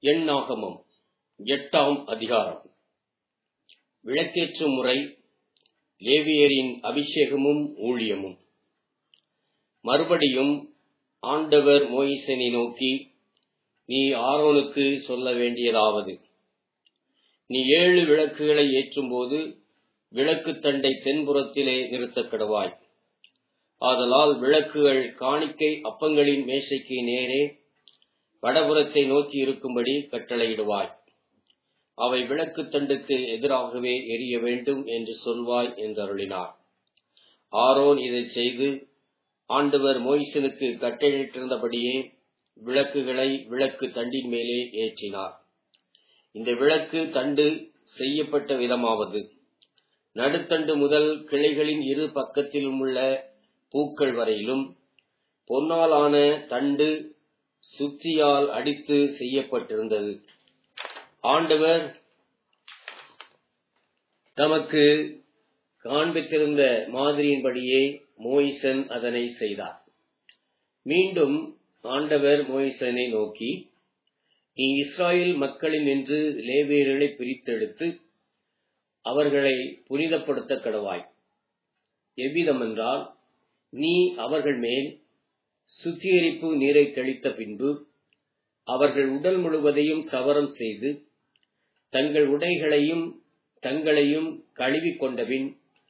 எண்ணாகமம் எட்டாம் அதிகாரம் விளக்கேற்றும் முறை லேவியரின் அபிஷேகமும் ஊழியமும் மறுபடியும் ஆண்டவர் மோயிசனை நோக்கி நீ ஆரோனுக்கு சொல்ல வேண்டியதாவது நீ ஏழு விளக்குகளை ஏற்றும்போது விளக்குத் தண்டை தென்புறத்திலே நிறுத்தக் கடவாய் ஆதலால் விளக்குகள் காணிக்கை அப்பங்களின் மேசைக்கு நேரே வடபுறத்தை நோக்கி இருக்கும்படி கட்டளையிடுவாய் அவை விளக்குத் தண்டுக்கு எதிராகவே எரிய வேண்டும் என்று சொல்வாய் என்றருளினார் ஆரோன் இதைச் செய்து ஆண்டவர் மோய்சனுக்கு கட்டளையிட்டிருந்தபடியே விளக்குகளை விளக்கு தண்டின் மேலே ஏற்றினார் இந்த விளக்கு தண்டு செய்யப்பட்ட விதமாவது நடுத்தண்டு முதல் கிளைகளின் இரு பக்கத்திலும் உள்ள பூக்கள் வரையிலும் பொன்னாலான தண்டு சுத்தியால் அடித்து செய்யப்பட்டிருந்தது ஆண்டவர் தமக்கு காண்பித்திருந்த மாதிரியின்படியே மோயிசன் அதனை செய்தார் மீண்டும் ஆண்டவர் மோயிசனை நோக்கி நீ இஸ்ராயேல் மக்களில் நின்று லேவியர்களை பிரித்தெடுத்து அவர்களை புனிதப்படுத்த கடவாய் எவ்விதமென்றால் நீ அவர்கள் மேல் சுத்திகரிப்பு நீரை தெளித்த பின்பு அவர்கள் உடல் முழுவதையும் சவரம் செய்து தங்கள் உடைகளையும் தங்களையும் கழுவிக் கொண்டபின்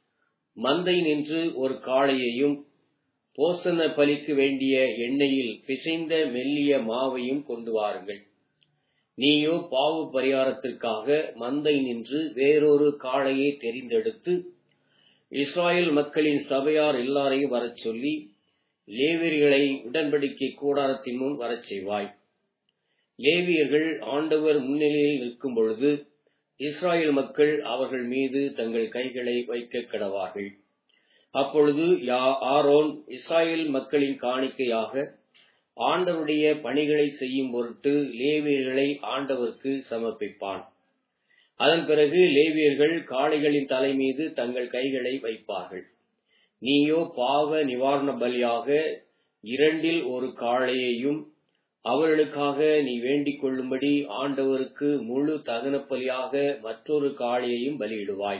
மந்தை நின்று ஒரு காளையையும் போசன பலிக்கு வேண்டிய எண்ணெயில் பிசைந்த மெல்லிய மாவையும் கொண்டு வாருங்கள் நீயோ பாவு பரிகாரத்திற்காக மந்தை நின்று வேறொரு காளையை தெரிந்தெடுத்து இஸ்ராயல் மக்களின் சபையார் எல்லாரையும் வரச் சொல்லி லேவியர்களை உடன்படிக்கை கூடாரத்தின் முன் வரச் செய்வாய் லேவியர்கள் ஆண்டவர் முன்னிலையில் நிற்கும் பொழுது இஸ்ராயல் மக்கள் அவர்கள் மீது தங்கள் கைகளை வைக்க கடவார்கள் அப்பொழுது யா ஆரோன் இஸ்ராயல் மக்களின் காணிக்கையாக ஆண்டவருடைய பணிகளை செய்யும் பொருட்டு லேவியர்களை ஆண்டவருக்கு சமர்ப்பிப்பான் அதன் பிறகு லேவியர்கள் காளைகளின் தலை மீது தங்கள் கைகளை வைப்பார்கள் நீயோ பாவ நிவாரண பலியாக இரண்டில் ஒரு காளையையும் அவர்களுக்காக நீ வேண்டிக் கொள்ளும்படி ஆண்டவருக்கு முழு தகன பலியாக மற்றொரு காளையையும் பலியிடுவாய்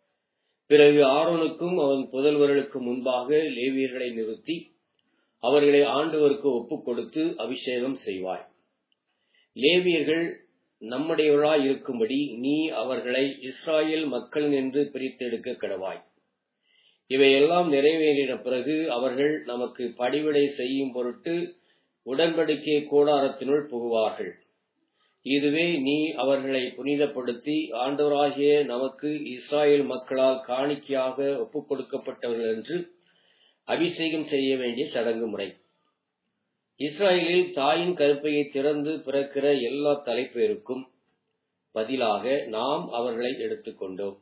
பிறகு ஆரோனுக்கும் அவன் புதல்வர்களுக்கு முன்பாக லேவியர்களை நிறுத்தி அவர்களை ஆண்டவருக்கு ஒப்புக் கொடுத்து அபிஷேகம் செய்வாய் லேவியர்கள் நம்முடையவர்களாய் இருக்கும்படி நீ அவர்களை இஸ்ராயேல் மக்கள் நின்று பிரித்தெடுக்க கடவாய் இவையெல்லாம் நிறைவேறின பிறகு அவர்கள் நமக்கு படிவிடை செய்யும் பொருட்டு உடன்படிக்கை கூடாரத்தினுள் புகுவார்கள் இதுவே நீ அவர்களை புனிதப்படுத்தி ஆண்டவராகிய நமக்கு இஸ்ராயேல் மக்களால் காணிக்கையாக ஒப்புக் கொடுக்கப்பட்டவர்கள் என்று அபிஷேகம் செய்ய வேண்டிய சடங்கு முறை இஸ்ராயலில் தாயின் கருப்பையை திறந்து பிறக்கிற எல்லா தலைப்பேருக்கும் பதிலாக நாம் அவர்களை எடுத்துக்கொண்டோம்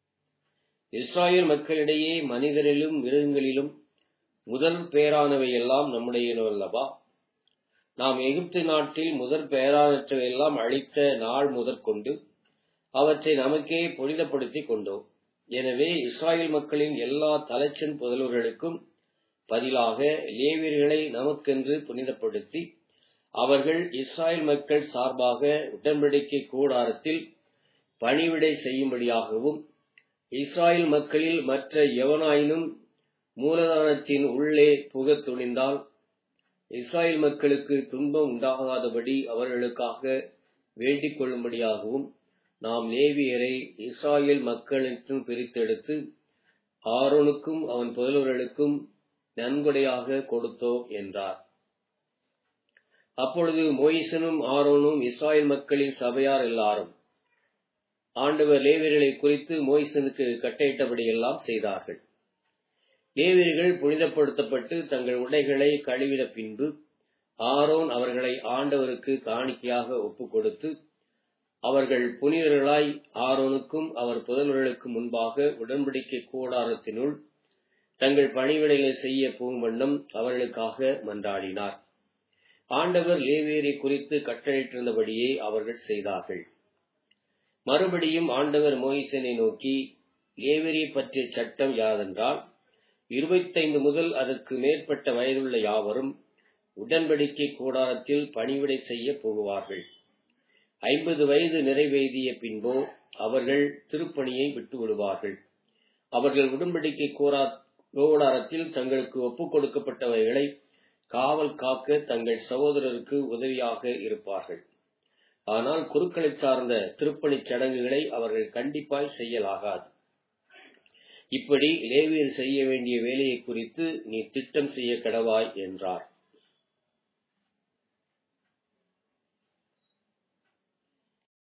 இஸ்ராயல் மக்களிடையே மனிதரிலும் மிருகங்களிலும் முதல் பேரானவை எல்லாம் நம்முடையனவல்லவா நாம் எகிப்து நாட்டில் முதற் பெயரானவற்றையெல்லாம் அழித்த நாள் முதற்கொண்டு அவற்றை நமக்கே புனிதப்படுத்திக் கொண்டோம் எனவே இஸ்ராயல் மக்களின் எல்லா தலைச்சன் புதல்வர்களுக்கும் பதிலாக லேவியர்களை நமக்கென்று புனிதப்படுத்தி அவர்கள் இஸ்ராயல் மக்கள் சார்பாக உடன்படிக்கை கூடாரத்தில் பணிவிடை செய்யும்படியாகவும் இஸ்ராயல் மக்களில் மற்ற எவனாயினும் மூலதானத்தின் உள்ளே புகத் துணிந்தால் இஸ்ராயல் மக்களுக்கு துன்பம் உண்டாகாதபடி அவர்களுக்காக வேண்டிக் கொள்ளும்படியாகவும் நாம் லேவியரை இஸ்ராயல் மக்களுக்கும் பிரித்தெடுத்து ஆரோனுக்கும் அவன் புதல்வர்களுக்கும் நன்கொடையாக கொடுத்தோம் என்றார் அப்பொழுது மோயிசனும் ஆரோனும் இஸ்ராயல் மக்களின் சபையார் எல்லாரும் ஆண்டவர் லேவியர்களை குறித்து மோயிசனுக்கு கட்டையிட்டபடி எல்லாம் செய்தார்கள் லேவியர்கள் புனிதப்படுத்தப்பட்டு தங்கள் உடைகளை கழுவின பின்பு ஆரோன் அவர்களை ஆண்டவருக்கு காணிக்கையாக ஒப்புக் கொடுத்து அவர்கள் புனிதர்களாய் ஆரோனுக்கும் அவர் புதல்வர்களுக்கும் முன்பாக உடன்படிக்கை கூடாரத்தினுள் தங்கள் பணிவிடைகளை செய்ய பூவண்ணம் அவர்களுக்காக மன்றாடினார் ஆண்டவர் லேவியரை குறித்து கட்டளையிட்டிருந்தபடியே அவர்கள் செய்தார்கள் மறுபடியும் ஆண்டவர் மோயிசனை நோக்கி லேவியரை பற்றிய சட்டம் யாதென்றால் இருபத்தைந்து முதல் அதற்கு மேற்பட்ட வயதுள்ள யாவரும் உடன்படிக்கை கூடாரத்தில் பணிவிடை செய்ய போகுவார்கள் ஐம்பது வயது நிறைவேறிய பின்போ அவர்கள் திருப்பணியை விட்டு விடுவார்கள் அவர்கள் உடன்படிக்கை கூடாரத்தில் தங்களுக்கு ஒப்புக் கொடுக்கப்பட்டவைகளை காவல் காக்க தங்கள் சகோதரருக்கு உதவியாக இருப்பார்கள் ஆனால் குருக்களை சார்ந்த திருப்பணிச் சடங்குகளை அவர்கள் கண்டிப்பாய் செய்யலாகாது இப்படி லேவியர் செய்ய வேண்டிய வேலையை குறித்து நீ திட்டம் செய்ய கடவாய் என்றார்